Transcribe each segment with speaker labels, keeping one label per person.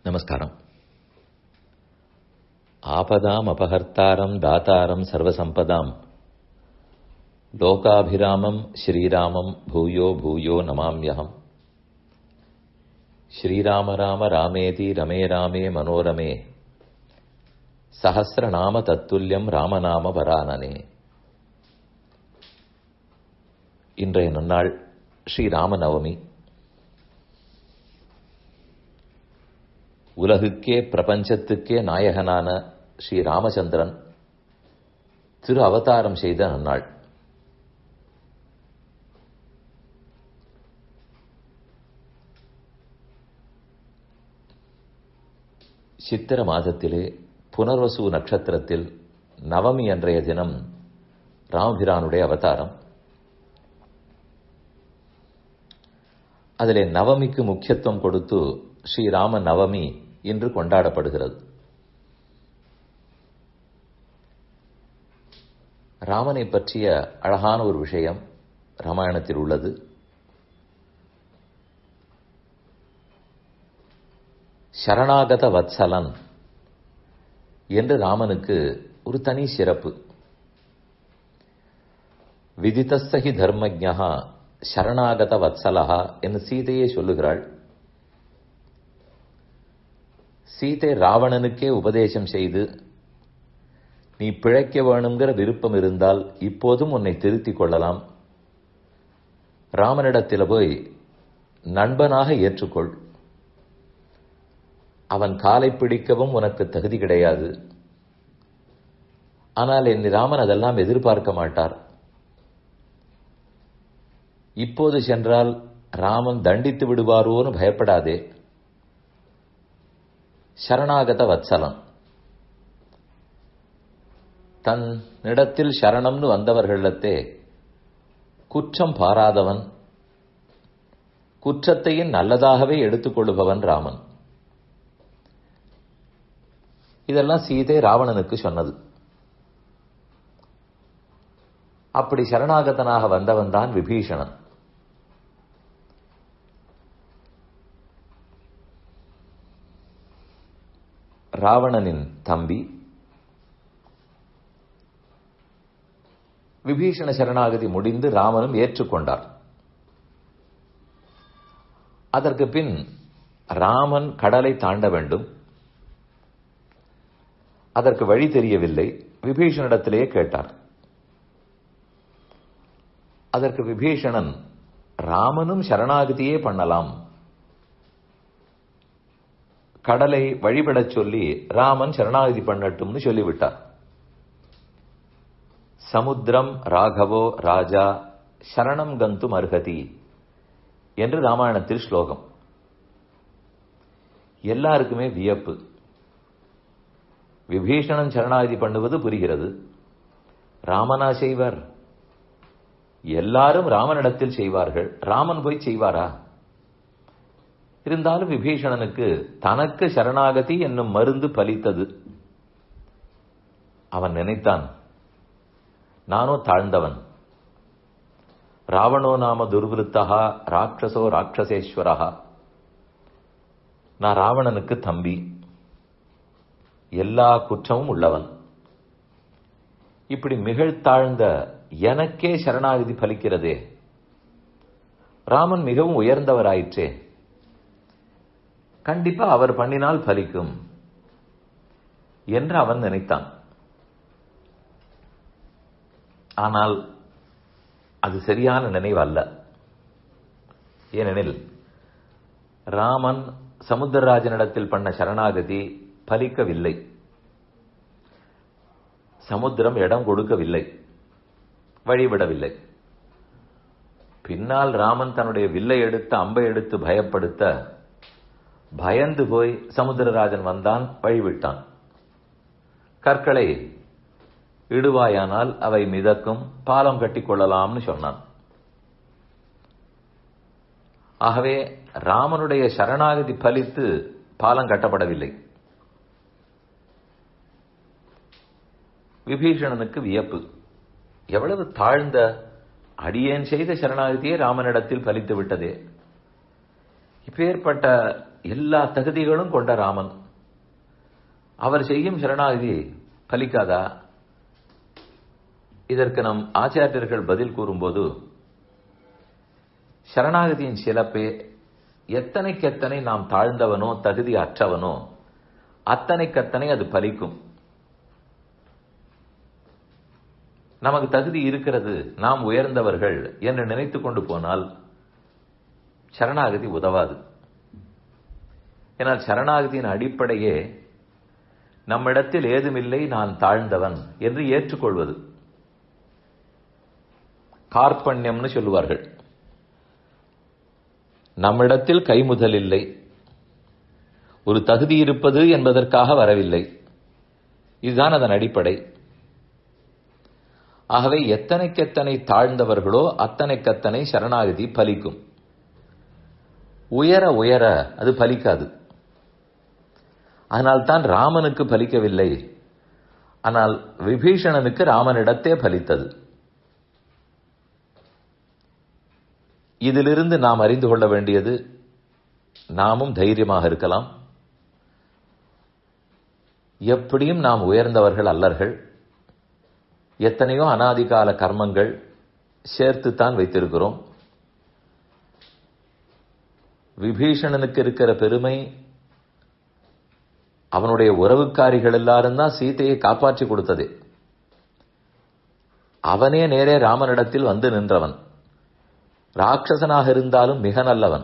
Speaker 1: நமஸ்காரம் ஆபதாம் அபகர்த்தாரம் தாத்தாரம் சர்வசம்பதாம் லோகாபிராமம் ஸ்ரீராமம் பூயோ பூயோ நமாம்யகம் ஸ்ரீராம ராம ராமேதி ரமே ராமே மனோரமே சஹசிரநாம தத்துல்யம் ராமநாம வரானனே இன்றைய நன்னாள் ஸ்ரீராமநவமி உலகுக்கே பிரபஞ்சத்துக்கே நாயகனான ஸ்ரீ ராமச்சந்திரன் திரு அவதாரம் செய்த நன்னாள் சித்திர மாதத்திலே புனர்வசு நட்சத்திரத்தில் நவமி அன்றைய தினம் ராமபிரானுடைய அவதாரம் அதிலே நவமிக்கு முக்கியத்துவம் கொடுத்து ஸ்ரீராம நவமி இன்று கொண்டாடப்படுகிறது ராமனை பற்றிய அழகான ஒரு விஷயம் ராமாயணத்தில் உள்ளது சரணாகத வத்சலன் என்று ராமனுக்கு ஒரு தனி சிறப்பு விதித்தஸ்தகி தர்மஜா சரணாகத வத்சலஹா என்று சீதையே சொல்லுகிறாள் சீதை ராவணனுக்கே உபதேசம் செய்து நீ பிழைக்க வேணுங்கிற விருப்பம் இருந்தால் இப்போதும் உன்னை திருத்திக் கொள்ளலாம் ராமனிடத்தில் போய் நண்பனாக ஏற்றுக்கொள் அவன் காலை பிடிக்கவும் உனக்கு தகுதி கிடையாது ஆனால் என் ராமன் அதெல்லாம் எதிர்பார்க்க மாட்டார் இப்போது சென்றால் ராமன் தண்டித்து விடுவாரோன்னு பயப்படாதே சரணாகத வத்சலம் தன் இடத்தில் சரணம்னு வந்தவர்களிடத்தே குற்றம் பாராதவன் குற்றத்தையும் நல்லதாகவே எடுத்துக்கொள்ளுபவன் ராமன் இதெல்லாம் சீதை ராவணனுக்கு சொன்னது அப்படி சரணாகதனாக வந்தவன் தான் விபீஷணன் ராவணனின் தம்பி விபீஷண சரணாகதி முடிந்து ராமனும் ஏற்றுக்கொண்டார் அதற்கு பின் ராமன் கடலை தாண்ட வேண்டும் அதற்கு வழி தெரியவில்லை விபீஷணிடத்திலேயே கேட்டார் அதற்கு விபீஷணன் ராமனும் சரணாகதியே பண்ணலாம் கடலை வழிபடச் சொல்லி ராமன் சரணாகதி பண்ணட்டும்னு சொல்லிவிட்டார் சமுத்திரம் ராகவோ ராஜா சரணம் கந்தும் அர்ஹதி என்று ராமாயணத்தில் ஸ்லோகம் எல்லாருக்குமே வியப்பு விபீஷணன் சரணாகதி பண்ணுவது புரிகிறது ராமனா செய்வர் எல்லாரும் ராமனிடத்தில் செய்வார்கள் ராமன் போய் செய்வாரா இருந்தாலும் விபீஷணனுக்கு தனக்கு சரணாகதி என்னும் மருந்து பலித்தது அவன் நினைத்தான் நானோ தாழ்ந்தவன் ராவணோ நாம துர்விருத்தகா ராட்சசோ ராட்சசேஸ்வரகா நான் ராவணனுக்கு தம்பி எல்லா குற்றமும் உள்ளவன் இப்படி மிகழ்த்தாழ்ந்த எனக்கே சரணாகதி பலிக்கிறதே ராமன் மிகவும் உயர்ந்தவராயிற்றே கண்டிப்பா அவர் பண்ணினால் பலிக்கும் என்று அவன் நினைத்தான் ஆனால் அது சரியான நினைவு அல்ல ஏனெனில் ராமன் சமுத்திரராஜனிடத்தில் பண்ண சரணாகதி பலிக்கவில்லை சமுத்திரம் இடம் கொடுக்கவில்லை வழிவிடவில்லை பின்னால் ராமன் தன்னுடைய வில்லை எடுத்து அம்பை எடுத்து பயப்படுத்த பயந்து போய் சமுத்திரராஜன் வந்தான் வழிவிட்டான் கற்களை இடுவாயானால் அவை மிதக்கும் பாலம் கட்டி கொள்ளலாம்னு சொன்னான் ஆகவே ராமனுடைய சரணாகதி பலித்து பாலம் கட்டப்படவில்லை விபீஷணனுக்கு வியப்பு எவ்வளவு தாழ்ந்த அடியேன் செய்த சரணாகதியே ராமனிடத்தில் பலித்து விட்டதே இப்பேற்பட்ட எல்லா தகுதிகளும் கொண்ட ராமன் அவர் செய்யும் சரணாகதி பலிக்காதா இதற்கு நம் ஆச்சாரியர்கள் பதில் கூறும்போது சரணாகதியின் சிறப்பே எத்தனைக்கெத்தனை நாம் தாழ்ந்தவனோ தகுதி அற்றவனோ அத்தனைக்கத்தனை அது பலிக்கும் நமக்கு தகுதி இருக்கிறது நாம் உயர்ந்தவர்கள் என்று நினைத்துக் கொண்டு போனால் சரணாகதி உதவாது ஏனால் சரணாகதியின் அடிப்படையே நம்மிடத்தில் ஏதுமில்லை நான் தாழ்ந்தவன் என்று ஏற்றுக்கொள்வது கார்பண்யம்னு சொல்லுவார்கள் நம்மிடத்தில் கைமுதல் இல்லை ஒரு தகுதி இருப்பது என்பதற்காக வரவில்லை இதுதான் அதன் அடிப்படை ஆகவே எத்தனைக்கெத்தனை தாழ்ந்தவர்களோ அத்தனைக்கத்தனை சரணாகதி பலிக்கும் உயர உயர அது பலிக்காது அதனால்தான் ராமனுக்கு பலிக்கவில்லை ஆனால் விபீஷணனுக்கு ராமனிடத்தே பலித்தது இதிலிருந்து நாம் அறிந்து கொள்ள வேண்டியது நாமும் தைரியமாக இருக்கலாம் எப்படியும் நாம் உயர்ந்தவர்கள் அல்லர்கள் எத்தனையோ அனாதிகால கர்மங்கள் சேர்த்துத்தான் வைத்திருக்கிறோம் விபீஷணனுக்கு இருக்கிற பெருமை அவனுடைய உறவுக்காரிகள் எல்லாரும் தான் சீதையை காப்பாற்றி கொடுத்தது அவனே நேரே ராமனிடத்தில் வந்து நின்றவன் ராட்சசனாக இருந்தாலும் மிக நல்லவன்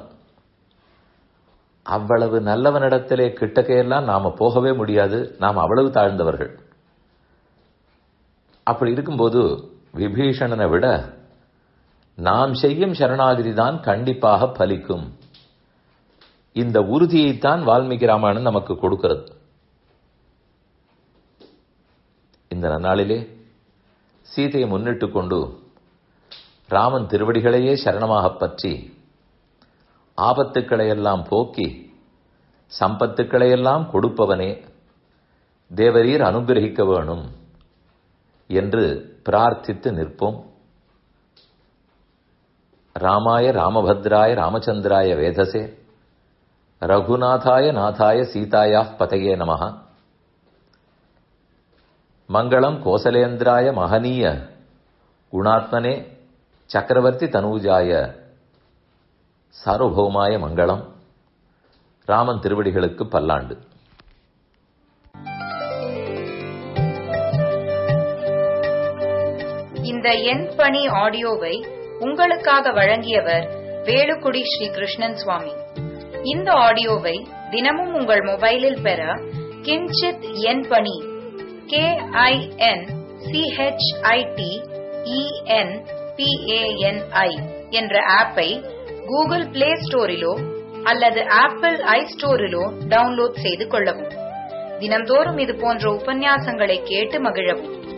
Speaker 1: அவ்வளவு நல்லவனிடத்திலே கிட்டக்கையெல்லாம் நாம போகவே முடியாது நாம் அவ்வளவு தாழ்ந்தவர்கள் அப்படி இருக்கும்போது விபீஷணனை விட நாம் செய்யும் சரணாகிதி தான் கண்டிப்பாக பலிக்கும் இந்த உறுதியைத்தான் வால்மீகி ராமாயணம் நமக்கு கொடுக்கிறது இந்த நன்னாளிலே சீதையை முன்னிட்டு கொண்டு ராமன் திருவடிகளையே சரணமாகப் பற்றி ஆபத்துக்களையெல்லாம் போக்கி சம்பத்துக்களையெல்லாம் கொடுப்பவனே தேவரீர் அனுகிரகிக்க வேணும் என்று பிரார்த்தித்து நிற்போம் ராமாய ராமபத்ராய ராமச்சந்திராய வேதசே ரகுநாதாய நாதாய சீதாயா பதயே நம மங்களம் கோசலேந்திராய மகனீய குணாத்மனே சக்கரவர்த்தி தனூஜாய சார்வபௌமாய மங்களம் ராமன் திருவடிகளுக்கு பல்லாண்டு
Speaker 2: இந்த என் பணி ஆடியோவை உங்களுக்காக வழங்கியவர் வேலுக்குடி ஸ்ரீ கிருஷ்ணன் சுவாமி இந்த ஆடியோவை தினமும் உங்கள் மொபைலில் பெற கிஞ்சித் என் பணி கே ஐ என் சிஹெச்ஐடி இஎன் பிஏஎன்ஐ என்ற ஆப்பை கூகுள் பிளே ஸ்டோரிலோ அல்லது ஆப்பிள் ஐ ஸ்டோரிலோ டவுன்லோட் செய்து கொள்ளவும் தினம்தோறும் இது போன்ற உபன்யாசங்களை கேட்டு மகிழவும்